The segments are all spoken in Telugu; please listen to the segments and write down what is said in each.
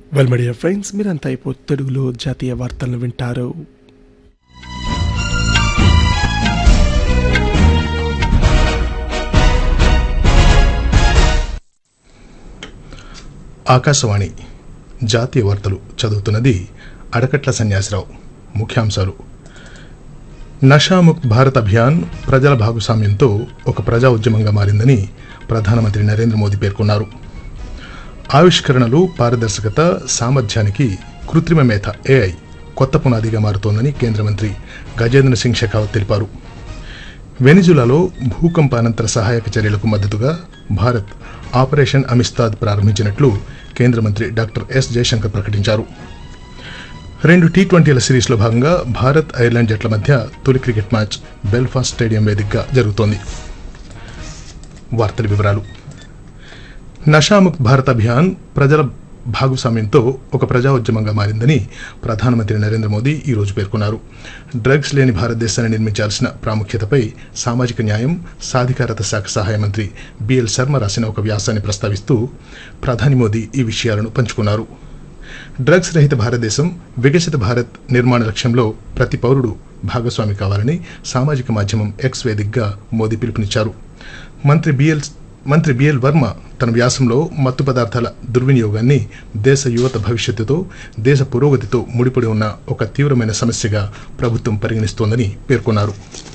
వెల్ మీడియా ఫ్రెండ్స్ మీరంతా ఇప్పుడు తెలుగులో జాతీయ వార్తలను వింటారు ఆకాశవాణి జాతీయ వార్తలు చదువుతున్నది అడకట్ల సన్యాసిరావు ముఖ్యాంశాలు నషాముక్త్ భారత్ అభియాన్ ప్రజల భాగస్వామ్యంతో ఒక ప్రజా ఉద్యమంగా మారిందని ప్రధానమంత్రి నరేంద్ర మోదీ పేర్కొన్నారు ఆవిష్కరణలు పారదర్శకత సామర్థ్యానికి కృత్రిమ మేధ ఏఐ కొత్త పునాదిగా మారుతోందని కేంద్ర మంత్రి గజేంద్ర సింగ్ షెకావత్ తెలిపారు వెనిజులాలో భూకంపానంతర సహాయక చర్యలకు మద్దతుగా భారత్ ఆపరేషన్ అమిస్తాద్ ప్రారంభించినట్లు కేంద్ర మంత్రి డాక్టర్ ఎస్ జయశంకర్ ప్రకటించారు రెండు టీ ట్వంటీల సిరీస్లో భాగంగా భారత్ ఐర్లాండ్ జట్ల మధ్య తొలి క్రికెట్ మ్యాచ్ బెల్ఫాస్ట్ స్టేడియం వేదికగా జరుగుతోంది వార్తల వివరాలు నషాముక్త్ భారత్ అభియాన్ ప్రజల భాగస్వామ్యంతో ఒక ప్రజా ఉద్యమంగా మారిందని ప్రధానమంత్రి నరేంద్ర మోదీ ఈరోజు పేర్కొన్నారు డ్రగ్స్ లేని భారతదేశాన్ని నిర్మించాల్సిన ప్రాముఖ్యతపై సామాజిక న్యాయం సాధికారత శాఖ సహాయ మంత్రి బిఎల్ శర్మ రాసిన ఒక వ్యాసాన్ని ప్రస్తావిస్తూ ప్రధాని మోదీ ఈ విషయాలను పంచుకున్నారు డ్రగ్స్ రహిత భారతదేశం వికసిత భారత్ నిర్మాణ లక్ష్యంలో ప్రతి పౌరుడు భాగస్వామి కావాలని సామాజిక మాధ్యమం ఎక్స్ వేదికగా మోదీ పిలుపునిచ్చారు మంత్రి బిఎల్ మంత్రి బిఎల్ వర్మ తన వ్యాసంలో మత్తు పదార్థాల దుర్వినియోగాన్ని దేశ యువత భవిష్యత్తుతో దేశ పురోగతితో ముడిపడి ఉన్న ఒక తీవ్రమైన సమస్యగా ప్రభుత్వం పరిగణిస్తోందని పేర్కొన్నారు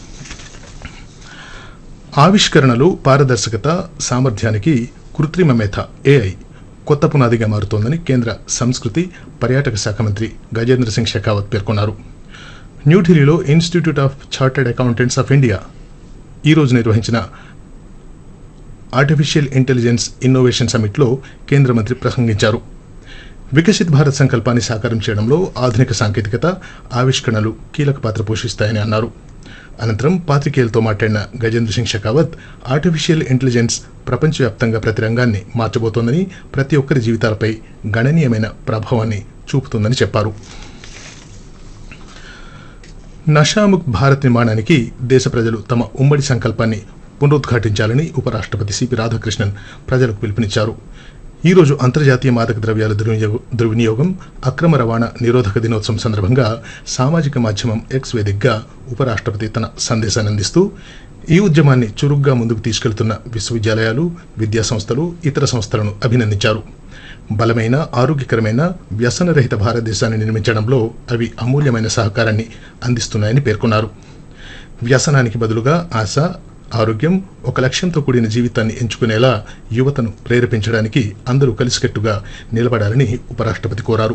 ఆవిష్కరణలు పారదర్శకత సామర్థ్యానికి కృత్రిమ మేధ ఏఐ కొత్త పునాదిగా మారుతోందని కేంద్ర సంస్కృతి పర్యాటక శాఖ మంత్రి గజేంద్ర సింగ్ షెకావత్ పేర్కొన్నారు న్యూఢిల్లీలో institute of chartered accountants of India ఈరోజు నిర్వహించిన ఆర్టిఫిషియల్ ఇంటెలిజెన్స్ ఇన్నోవేషన్ సమిట్లో కేంద్ర మంత్రి ప్రసంగించారు వికసిత్ భారత్ సంకల్పాన్ని సాకారం చేయడంలో ఆధునిక సాంకేతికత ఆవిష్కరణలు కీలక పాత్ర పోషిస్తాయని అన్నారు అనంతరం పాత్రికేయులతో మాట్లాడిన గజేంద్ర సింగ్ షెకావత్ ఆర్టిఫిషియల్ ఇంటెలిజెన్స్ ప్రపంచవ్యాప్తంగా ప్రతి రంగాన్ని మార్చబోతోందని ప్రతి ఒక్కరి జీవితాలపై గణనీయమైన ప్రభావాన్ని చూపుతుందని చెప్పారు నషాముక్త్ భారత్ నిర్మాణానికి దేశ ప్రజలు తమ ఉమ్మడి సంకల్పాన్ని పునరుద్ఘాటించాలని ఉపరాష్ట్రపతి సిపి రాధాకృష్ణన్ ప్రజలకు పిలుపునిచ్చారు ఈ రోజు అంతర్జాతీయ మాదక ద్రవ్యాల దుర్వినియోగ దుర్వినియోగం అక్రమ రవాణా నిరోధక దినోత్సవం సందర్భంగా సామాజిక మాధ్యమం ఎక్స్ వేదికగా ఉపరాష్ట్రపతి తన సందేశాన్ని అందిస్తూ ఈ ఉద్యమాన్ని చురుగ్గా ముందుకు తీసుకెళ్తున్న విశ్వవిద్యాలయాలు విద్యా సంస్థలు ఇతర సంస్థలను అభినందించారు బలమైన ఆరోగ్యకరమైన వ్యసనరహిత భారతదేశాన్ని నిర్మించడంలో అవి అమూల్యమైన సహకారాన్ని అందిస్తున్నాయని పేర్కొన్నారు వ్యసనానికి బదులుగా ఆశ ఆరోగ్యం ఒక లక్ష్యంతో కూడిన జీవితాన్ని ఎంచుకునేలా యువతను ప్రేరేపించడానికి అందరూ కలిసికట్టుగా నిలబడాలని ఉపరాష్ట్రపతి కోరారు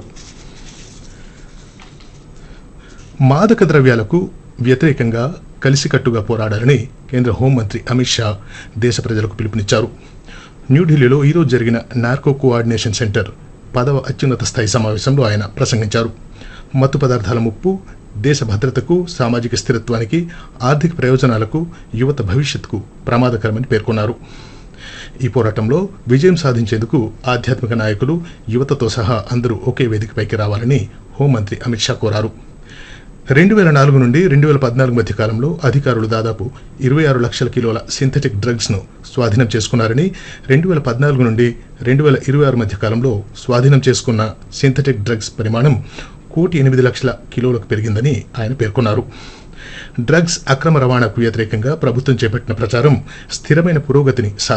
మాదక ద్రవ్యాలకు వ్యతిరేకంగా కలిసికట్టుగా పోరాడాలని కేంద్ర హోంమంత్రి అమిత్ షా దేశ ప్రజలకు పిలుపునిచ్చారు న్యూఢిల్లీలో ఈరోజు జరిగిన నార్కో కోఆర్డినేషన్ సెంటర్ పదవ అత్యున్నత స్థాయి సమావేశంలో ఆయన ప్రసంగించారు మత్తు పదార్థాల ముప్పు దేశ భద్రతకు సామాజిక స్థిరత్వానికి ఆర్థిక ప్రయోజనాలకు యువత భవిష్యత్తుకు ప్రమాదకరమని పేర్కొన్నారు ఈ పోరాటంలో విజయం సాధించేందుకు ఆధ్యాత్మిక నాయకులు యువతతో సహా అందరూ ఒకే వేదికపైకి రావాలని హోంమంత్రి అమిత్ షా కోరారు రెండు వేల నాలుగు నుండి రెండు వేల పద్నాలుగు మధ్య కాలంలో అధికారులు దాదాపు ఇరవై ఆరు లక్షల కిలోల సింథటిక్ డ్రగ్స్ను స్వాధీనం చేసుకున్నారని రెండు వేల పద్నాలుగు నుండి రెండు వేల ఇరవై ఆరు మధ్య కాలంలో స్వాధీనం చేసుకున్న సింథటిక్ డ్రగ్స్ పరిమాణం కోటి ఎనిమిది లక్షల కిలోలకు పెరిగిందని ఆయన పేర్కొన్నారు డ్రగ్స్ అక్రమ రవాణాకు వ్యతిరేకంగా ప్రభుత్వం చేపట్టిన ప్రచారం స్థిరమైన పురోగతిని